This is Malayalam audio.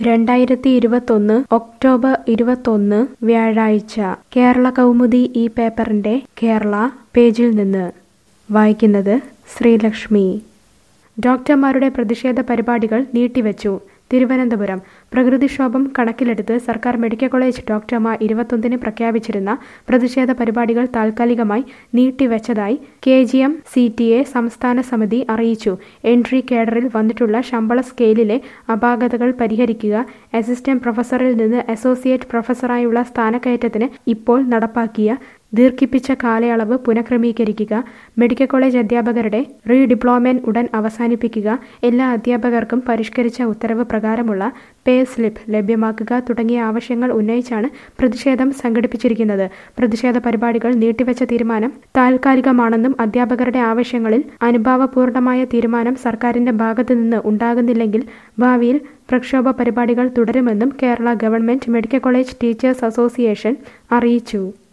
രണ്ടായിരത്തി ഇരുപത്തൊന്ന് ഒക്ടോബർ ഇരുപത്തൊന്ന് വ്യാഴാഴ്ച കേരള കൗമുദി ഈ പേപ്പറിന്റെ കേരള പേജിൽ നിന്ന് വായിക്കുന്നത് ശ്രീലക്ഷ്മി ഡോക്ടർമാരുടെ പ്രതിഷേധ പരിപാടികൾ നീട്ടിവെച്ചു തിരുവനന്തപുരം പ്രകൃതിക്ഷോഭം കണക്കിലെടുത്ത് സർക്കാർ മെഡിക്കൽ കോളേജ് ഡോക്ടർമാർ ഇരുപത്തൊന്നിന് പ്രഖ്യാപിച്ചിരുന്ന പ്രതിഷേധ പരിപാടികൾ താൽക്കാലികമായി നീട്ടിവെച്ചതായി K G M C T A സംസ്ഥാന സമിതി അറിയിച്ചു എൻട്രി കേഡറിൽ വന്നിട്ടുള്ള ശമ്പള സ്കെയിലിലെ അപാകതകൾ പരിഹരിക്കുക അസിസ്റ്റന്റ് പ്രൊഫസറിൽ നിന്ന് അസോസിയേറ്റ് പ്രൊഫസറായുള്ള സ്ഥാനക്കയറ്റത്തിന് ഇപ്പോൾ നടപ്പാക്കിയ ദീർഘിപ്പിച്ച കാലയളവ് പുനഃക്രമീകരിക്കുക മെഡിക്കൽ കോളേജ് അധ്യാപകരുടെ റീഡിപ്ലോയ്മെന്റ് ഉടൻ അവസാനിപ്പിക്കുക എല്ലാ അധ്യാപകർക്കും പരിഷ്കരിച്ച ഉത്തരവ് പ്രകാരമുള്ള പേ സ്ലിപ്പ് ലഭ്യമാക്കുക തുടങ്ങിയ ആവശ്യങ്ങൾ ഉന്നയിച്ചാണ് പ്രതിഷേധം സംഘടിപ്പിച്ചിരിക്കുന്നത് പ്രതിഷേധ പരിപാടികൾ നീട്ടിവെച്ച തീരുമാനം താൽക്കാലികമാണെന്നും അധ്യാപകരുടെ ആവശ്യങ്ങളിൽ അനുഭാവപൂർണമായ തീരുമാനം സർക്കാരിന്റെ ഭാഗത്തു നിന്ന് ഉണ്ടാകുന്നില്ലെങ്കിൽ ഭാവിയിൽ പ്രക്ഷോഭ പരിപാടികൾ തുടരുമെന്നും Kerala government medical college teachers association അറിയിച്ചു